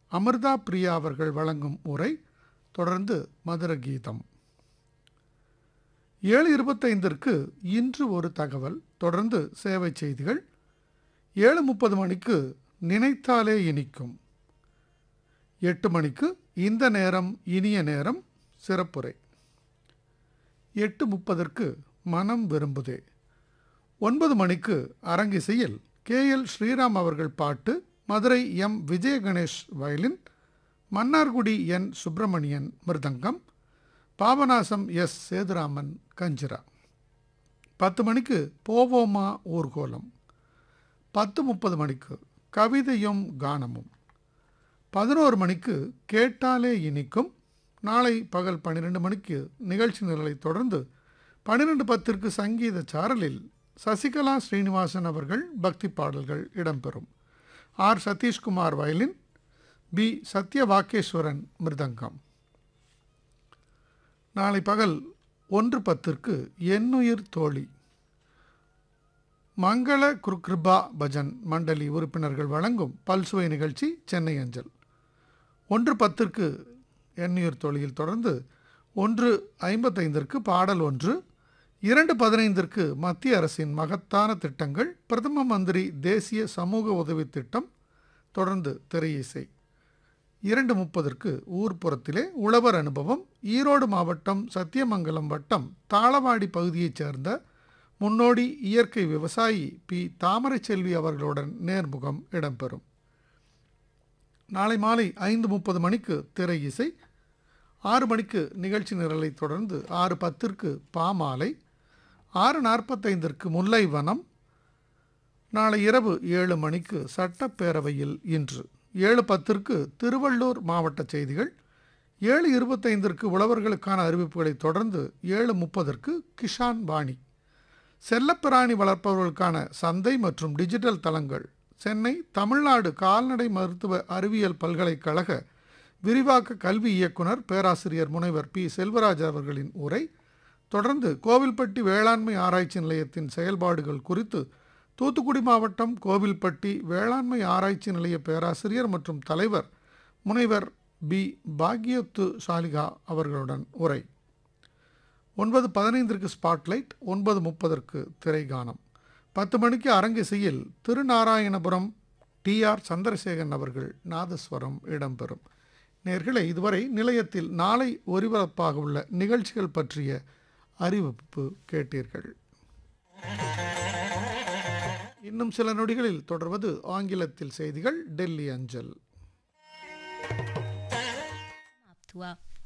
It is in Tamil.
அமிர்தா பிரியா அவர்கள் வழங்கும் உரை தொடர்ந்து மதுர கீதம் ஏழு இருபத்தைந்திற்கு இன்று ஒரு தகவல் தொடர்ந்து சேவை செய்திகள் ஏழு முப்பது மணிக்கு நினைத்தாலே இனிக்கும் எட்டு மணிக்கு இந்த நேரம் இனிய நேரம் சிறப்புரை எட்டு முப்பதற்கு மனம் விரும்புதே ஒன்பது மணிக்கு அரங்கிசையில் கே எல் ஸ்ரீராம் அவர்கள் பாட்டு Madurai M Vijaya Ganesh violin Mannargudi N Subramanian மிருதங்கம் பாபநாசம் எஸ் சேதுராமன் கஞ்சிரா பத்து மணிக்கு போவோமா ஊர்கோலம் பத்து முப்பது மணிக்கு கவிதையும் கானமும் பதினோரு மணிக்கு கேட்டாலே இனிக்கும் நாளை பகல் பன்னிரெண்டு மணிக்கு நிகழ்ச்சி நிரலை தொடர்ந்து பன்னிரெண்டு பத்திற்கு சங்கீத சாரலில் சசிகலா ஸ்ரீனிவாசன் அவர்கள் பக்தி பாடல்கள் இடம்பெறும் R Satishkumar violin P Sathyavageeswaran மிருதங்கம் நாளை பகல் ஒன்று பத்திற்கு எண்ணுயிர் தோழி மங்கள குருகிருபா பஜன் மண்டலி உறுப்பினர்கள் வழங்கும் பல்சுவை நிகழ்ச்சி சென்னை அஞ்சல் ஒன்று பத்திற்கு எண்ணுயிர் தோழியில் தொடர்ந்து ஒன்று ஐம்பத்தைந்திற்கு பாடல் ஒன்று இரண்டு பதினைந்திற்கு மத்திய அரசின் மகத்தான திட்டங்கள் பிரதம மந்திரி தேசிய சமூக உதவி திட்டம் தொடர்ந்து திரையிசை இரண்டு முப்பதற்கு ஊர்ப்புறத்திலே உழவர் அனுபவம் ஈரோடு மாவட்டம் சத்தியமங்கலம் வட்டம் தாளவாடி பகுதியைச் சேர்ந்த முன்னோடி இயற்கை விவசாயி பி தாமரை செல்வி அவர்களுடன் நேர்முகம் இடம்பெறும் நாளை மாலை ஐந்து முப்பது மணிக்கு திரை இசை ஆறு மணிக்கு நிகழ்ச்சி நிரலை தொடர்ந்து ஆறு பத்திற்கு பாமாலை ஆறு நாற்பத்தைந்திற்கு முல்லை வனம் நாளை இரவு ஏழு மணிக்கு சட்டப்பேரவையில் இன்று ஏழு பத்திற்கு திருவள்ளூர் மாவட்ட செய்திகள் ஏழு இருபத்தைந்திற்கு உழவர்களுக்கான அறிவிப்புகளை தொடர்ந்து ஏழு முப்பதற்கு கிஷான் வாணி செல்லப்பிராணி வளர்ப்பவர்களுக்கான சந்தை மற்றும் டிஜிட்டல் தளங்கள் சென்னை தமிழ்நாடு கால்நடை மருத்துவ அறிவியல் பல்கலைக்கழக விரிவாக்க கல்வி இயக்குனர் பேராசிரியர் முனைவர் பி செல்வராஜ் அவர்களின் உரை தொடர்ந்து கோவில்பட்டி வேளாண்மை ஆராய்ச்சி நிலையத்தின் செயல்பாடுகள் குறித்து தூத்துக்குடி மாவட்டம் கோவில்பட்டி வேளாண்மை ஆராய்ச்சி நிலைய பேராசிரியர் மற்றும் தலைவர் முனைவர் பி பாக்யத்து சாலிகா அவர்களுடன் உரை ஒன்பது பதினைந்திற்கு ஸ்பாட்லைட் ஒன்பது முப்பதற்கு திரைகானம் பத்து மணிக்கு அரங்கிசையில் திருநாராயணபுரம் டி ஆர் சந்திரசேகரன் அவர்கள் நாதஸ்வரம் இடம்பெறும் நேர்களை இதுவரை நிலையத்தில் நாளை ஒலிபரப்பாக உள்ள நிகழ்ச்சிகள் பற்றிய அறிவிப்பு கேட்டீர்கள் இன்னும் சில நொடிகளில் தொடர்வது ஆங்கிலத்தில் செய்திகள் டெல்லி அஞ்சல் समाप्त हुआ